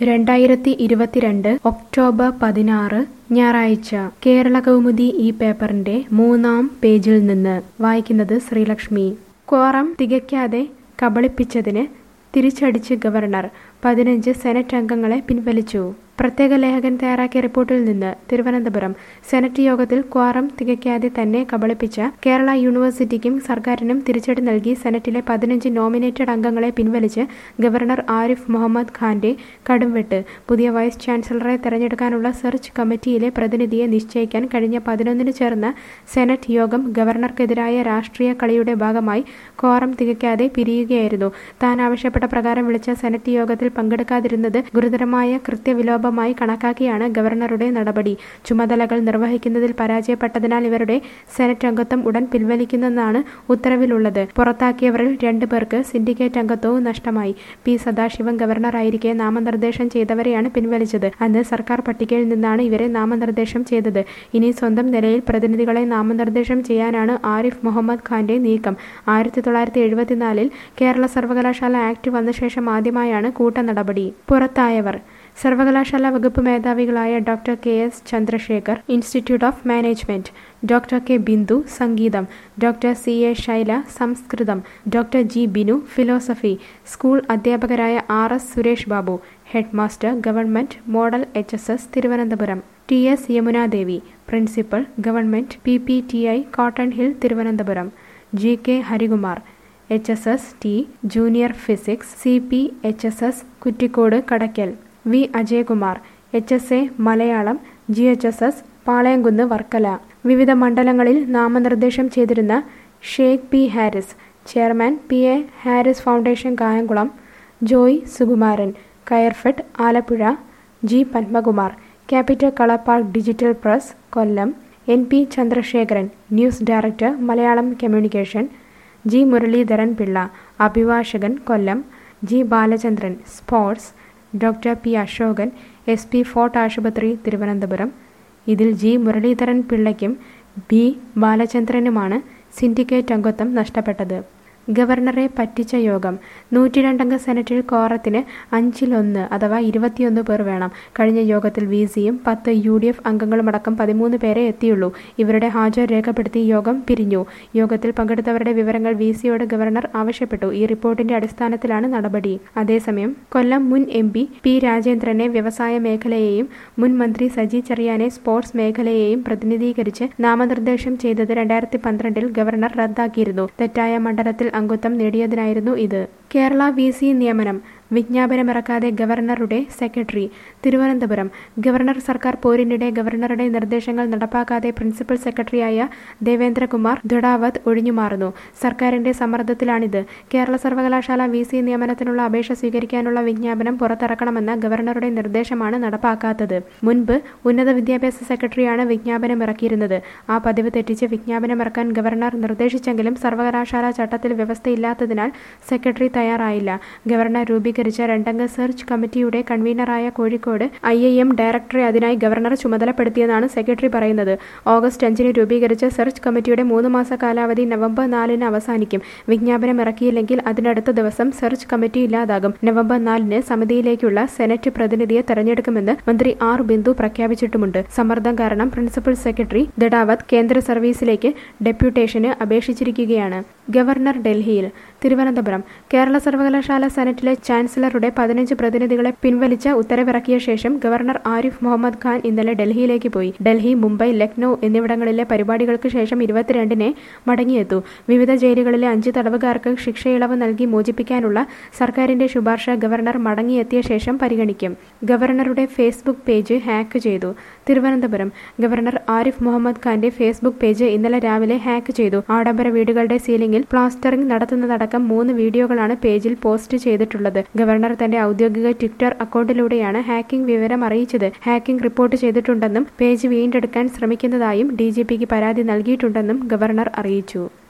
രണ്ടായിരത്തി ഇരുപത്തിരണ്ട് ഒക്ടോബർ പതിനാറ് ഞായറാഴ്ച കേരള കൗമുദി ഈ പേപ്പറിന്റെ മൂന്നാം പേജിൽ നിന്ന് വായിക്കുന്നത് ശ്രീലക്ഷ്മി ക്വാറം തികയ്ക്കാതെ കബളിപ്പിച്ചതിന് തിരിച്ചടിച്ച് ഗവർണർ പതിനഞ്ച് സെനറ്റ് അംഗങ്ങളെ പിൻവലിച്ചു പ്രത്യേക ലേഖകൻ തയ്യാറാക്കിയ റിപ്പോർട്ടിൽ നിന്ന് തിരുവനന്തപുരം സെനറ്റ് യോഗത്തിൽ ക്വാറം തികയ്ക്കാതെ തന്നെ കബളിപ്പിച്ച കേരള യൂണിവേഴ്സിറ്റിക്കും സർക്കാരിനും തിരിച്ചടി നൽകി സെനറ്റിലെ പതിനഞ്ച് നോമിനേറ്റഡ് അംഗങ്ങളെ പിൻവലിച്ച് ഗവർണർ ആരിഫ് മുഹമ്മദ് ഖാന്റെ കടുംവെട്ട് പുതിയ വൈസ് ചാൻസലറെ തെരഞ്ഞെടുക്കാനുള്ള സെർച്ച് കമ്മിറ്റിയിലെ പ്രതിനിധിയെ നിശ്ചയിക്കാൻ കഴിഞ്ഞ പതിനൊന്നിന് ചേർന്ന സെനറ്റ് യോഗം ഗവർണർക്കെതിരായ രാഷ്ട്രീയ കളിയുടെ ഭാഗമായി ക്വാറം തികയ്ക്കാതെ പിരിയുകയായിരുന്നു താൻ ആവശ്യപ്പെട്ട പ്രകാരം വിളിച്ച സെനറ്റ് യോഗത്തിൽ പങ്കെടുക്കാതിരുന്നത് ഗുരുതരമായ കൃത്യവിലോപമായി കണക്കാക്കിയാണ് ഗവർണറുടെ നടപടി ചുമതലകൾ നിർവഹിക്കുന്നതിൽ പരാജയപ്പെട്ടതിനാൽ ഇവരുടെ സെനറ്റ് അംഗത്വം ഉടൻ പിൻവലിക്കുന്നെന്നാണ് ഉത്തരവിലുള്ളത് പുറത്താക്കിയവരിൽ രണ്ടു പേർക്ക് സിൻഡിക്കേറ്റ് അംഗത്വവും നഷ്ടമായി പി സദാശിവം ഗവർണറായിരിക്കെ നാമനിർദ്ദേശം ചെയ്തവരെയാണ് പിൻവലിച്ചത് അന്ന് സർക്കാർ പട്ടികയിൽ നിന്നാണ് ഇവരെ നാമനിർദ്ദേശം ചെയ്തത് ഇനി സ്വന്തം നിലയിൽ പ്രതിനിധികളെ നാമനിർദ്ദേശം ചെയ്യാനാണ് ആരിഫ് മുഹമ്മദ് ഖാന്റെ നീക്കം ആയിരത്തി തൊള്ളായിരത്തി എഴുപത്തിനാലിൽ കേരള സർവകലാശാല ആക്ട് വന്ന ശേഷം ആദ്യമായാണ് കൂട്ട നടപടി പുറത്തായവർ സർവകലാശാല വകുപ്പ് മേധാവികളായ doctor K S Chandrasekhar institute of management doctor K Bindu സംഗീതം ഡോക്ടർ സി എ ശൈല സംസ്കൃതം doctor G Binu philosophy school അധ്യാപകരായ R S Suresh Babu head master government model H S S Thiruvananthapuram T S Yamunadevi principal government P P T I cotton hill Thiruvananthapuram G K Harikumar H S S T junior physics C P H S S Kuttikkode Kadakkal V Ajayakumar H S A Malayalam G H S S Palayamkunnu Varkala വിവിധ മണ്ഡലങ്ങളിൽ നാമനിർദ്ദേശം ചെയ്തിരുന്ന Sheikh P Haris chairman P A Haris foundation Kayamkulam Joy Sukumaran Coirfed Alappuzha G Padmakumar capital colour park digital press Kollam N P Chandrasekharan news director Malayalam communication G Muraleedharan Pillai അഭിഭാഷകൻ Kollam G Balachandran sports doctor P Asokan S P fort ആശുപത്രി തിരുവനന്തപുരം ഇതിൽ G Muraleedharan പിള്ളയ്ക്കും B ബാലചന്ദ്രനുമാണ് syndicate അംഗത്വം നഷ്ടപ്പെട്ടത് ഗവർണറെ പറ്റിച്ച യോഗം നൂറ്റിരണ്ടംഗ സെനറ്റിൽ കോറത്തിന് അഞ്ചിലൊന്ന് അഥവാ ഇരുപത്തിയൊന്ന് പേർ വേണം കഴിഞ്ഞ യോഗത്തിൽ വി സിയും പത്ത് യു ഡി എഫ് അംഗങ്ങളുമടക്കം പതിമൂന്ന് പേരെ എത്തിയുള്ളൂ ഇവരുടെ ഹാജർ രേഖപ്പെടുത്തി യോഗം പിരിഞ്ഞു യോഗത്തിൽ പങ്കെടുത്തവരുടെ വിവരങ്ങൾ വി സിയോട് ഗവർണർ ആവശ്യപ്പെട്ടു ഈ റിപ്പോർട്ടിന്റെ അടിസ്ഥാനത്തിലാണ് നടപടി അതേസമയം കൊല്ലം മുൻ എം പി പി രാജേന്ദ്രനെ വ്യവസായ മേഖലയെയും മുൻ മന്ത്രി സജി ചെറിയാനെ സ്പോർട്സ് മേഖലയെയും പ്രതിനിധീകരിച്ച് നാമനിർദ്ദേശം ചെയ്തത് രണ്ടായിരത്തി പന്ത്രണ്ടിൽ ഗവർണർ റദ്ദാക്കിയിരുന്നു തെറ്റായ മണ്ഡലത്തിൽ അംഗത്വം നേടിയതിനായിരുന്നു ഇത് കേരള വി സി നിയമനം വിജ്ഞാപനമിറക്കാതെ ഗവർണറുടെ സെക്രട്ടറി തിരുവനന്തപുരം ഗവർണർ സർക്കാർ പോരിനിടെ ഗവർണറുടെ നിർദ്ദേശങ്ങൾ നടപ്പാക്കാതെ പ്രിൻസിപ്പൽ സെക്രട്ടറിയായ ദേവേന്ദ്രകുമാർ ദൊഡാവത് ഒഴിഞ്ഞുമാറുന്നു സർക്കാരിന്റെ സമ്മർദ്ദത്തിലാണിത് കേരള സർവകലാശാല വി സി നിയമനത്തിനുള്ള അപേക്ഷ സ്വീകരിക്കാനുള്ള വിജ്ഞാപനം പുറത്തിറക്കണമെന്ന ഗവർണറുടെ നിർദ്ദേശമാണ് നടപ്പാക്കാത്തത് മുൻപ് ഉന്നത വിദ്യാഭ്യാസ സെക്രട്ടറിയാണ് വിജ്ഞാപനം ഇറക്കിയിരുന്നത് ആ പതിവ് തെറ്റിച്ച് വിജ്ഞാപനമിറക്കാൻ ഗവർണർ നിർദ്ദേശിച്ചെങ്കിലും സർവകലാശാല ചട്ടത്തിൽ വ്യവസ്ഥയില്ലാത്തതിനാൽ സെക്രട്ടറി തയ്യാറായില്ല ഗവർണർ രൂപീകരിച്ച രണ്ടംഗ സെർച്ച് കമ്മിറ്റിയുടെ കൺവീനറായ കോഴിക്കോട് ഐ ഐ എം ഡയറക്ടറെ അതിനായി ഗവർണർ ചുമതലപ്പെടുത്തിയെന്നാണ് സെക്രട്ടറി പറയുന്നത് ഓഗസ്റ്റ് അഞ്ചിന് രൂപീകരിച്ച സെർച്ച് കമ്മിറ്റിയുടെ മൂന്ന് മാസ കാലാവധി നവംബർ നാലിന് അവസാനിക്കും വിജ്ഞാപനം ഇറക്കിയില്ലെങ്കിൽ അതിനടുത്ത ദിവസം സെർച്ച് കമ്മിറ്റി ഇല്ലാതാകും നവംബർ നാലിന് സമിതിയിലേക്കുള്ള സെനറ്റ് പ്രതിനിധിയെ തെരഞ്ഞെടുക്കുമെന്ന് മന്ത്രി ആർ ബിന്ദു പ്രഖ്യാപിച്ചിട്ടുമുണ്ട് സമ്മർദ്ദം കാരണം പ്രിൻസിപ്പൽ സെക്രട്ടറി ദഡാവത് കേന്ദ്ര സർവീസിലേക്ക് ഡെപ്യൂട്ടേഷന് അപേക്ഷിച്ചിരിക്കുകയാണ് ഗവർണർ ഡൽഹിയിൽ തിരുവനന്തപുരം കേരള സർവകലാശാല സെനറ്റിലെ ചാൻസലറുടെ പതിനഞ്ച് പ്രതിനിധികളെ പിൻവലിച്ച ഉത്തരവിറക്കിയ ശേഷം ഗവർണർ ആരിഫ് മുഹമ്മദ് ഖാൻ ഇന്നലെ ഡൽഹിയിലേക്ക് പോയി ഡൽഹി മുംബൈ ലക്നൌ എന്നിവിടങ്ങളിലെ പരിപാടികൾക്ക് ശേഷം ഇരുപത്തിരണ്ടിന് മടങ്ങിയെത്തു വിവിധ ജയിലുകളിലെ അഞ്ച് തടവുകാർക്ക് ശിക്ഷയിളവ് നൽകി മോചിപ്പിക്കാനുള്ള സർക്കാരിന്റെ ശുപാർശ ഗവർണർ മടങ്ങിയെത്തിയ ശേഷം പരിഗണിക്കും ഗവർണറുടെ ഫേസ്ബുക്ക് പേജ് ഹാക്ക് ചെയ്തു തിരുവനന്തപുരം ഗവർണർ ആരിഫ് മുഹമ്മദ് ഖാന്റെ ഫേസ്ബുക്ക് പേജ് ഇന്നലെ രാവിലെ ഹാക്ക് ചെയ്തു ആഡംബര വീടുകളുടെ സീലിംഗിൽ പ്ലാസ്റ്ററിംഗ് നടത്തുന്നതടക്കം മൂന്ന് വീഡിയോകളാണ് പേജിൽ പോസ്റ്റ് ചെയ്തിട്ടുള്ളത് ഗവർണർ തന്റെ ഔദ്യോഗിക ട്വിറ്റർ അക്കൗണ്ടിലൂടെയാണ് ഹാക്കിംഗ് വിവരം അറിയിച്ചത് ഹാക്കിംഗ് റിപ്പോർട്ട് ചെയ്തിട്ടുണ്ടെന്നും പേജ് വീണ്ടെടുക്കാൻ ശ്രമിക്കുന്നതായും ഡി പരാതി നൽകിയിട്ടുണ്ടെന്നും ഗവർണർ അറിയിച്ചു